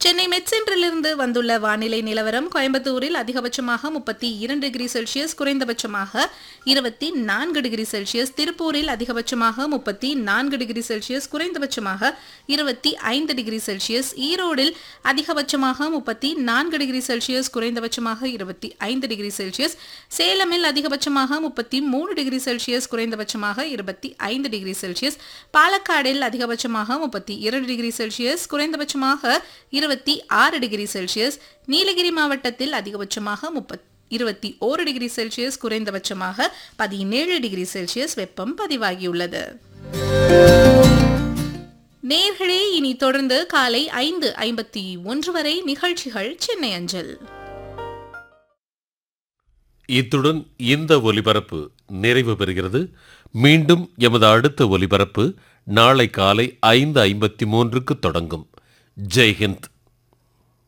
சென்னை மெட் சென்டரிலிருந்து வந்துள்ள வானிலை நிலவரம் கோயம்புத்தூரில் அதிகபட்சமாக முப்பத்தி இரண்டு டிகிரி செல்சியஸ் குறைந்தபட்சமாக இருபத்தி நான்கு டிகிரி செல்சியஸ் திருப்பூரில் அதிகபட்சமாக முப்பத்தி நான்கு டிகிரி செல்சியஸ் குறைந்தபட்சமாக இருபத்தி ஐந்து டிகிரி செல்சியஸ் ஈரோடில் அதிகபட்சமாக முப்பத்தி நான்கு டிகிரி செல்சியஸ் குறைந்தபட்சமாக இருபத்தி ஐந்து டிகிரி செல்சியஸ் சேலமில் அதிகபட்சமாக முப்பத்தி மூணு டிகிரி செல்சியஸ் குறைந்தபட்சமாக இருபத்தி ஐந்து டிகிரி செல்சியஸ் பாலக்காடில் அதிகபட்சமாக முப்பத்தி இரண்டு டிகிரி செல்சியஸ் குறைந்தபட்சமாக இருபத்தி ஆறு டிகிரி செல்சியஸ் நீலகிரி மாவட்டத்தில் அதிகபட்சமாக முப்பத் இருபத்தி ஓரு டிகிரி செல்சியஸ் குறைந்தபட்சமாக பதினேழு டிகிரி செல்சியஸ் வெப்பம் பதிவாகியுள்ளது நேர்களே இனி தொடர்ந்து காலை ஐந்து ஐம்பத்தி ஒன்று வரை நிகழ்ச்சிகள் சென்னை அஞ்சல் இத்துடன் இந்த ஒலிபரப்பு நிறைவு பெறுகிறது மீண்டும் எமது அடுத்த ஒலிபரப்பு நாளை காலை ஐந்து ஐம்பத்தி மூன்றுக்கு தொடங்கும் ஜெய்ஹிந்த்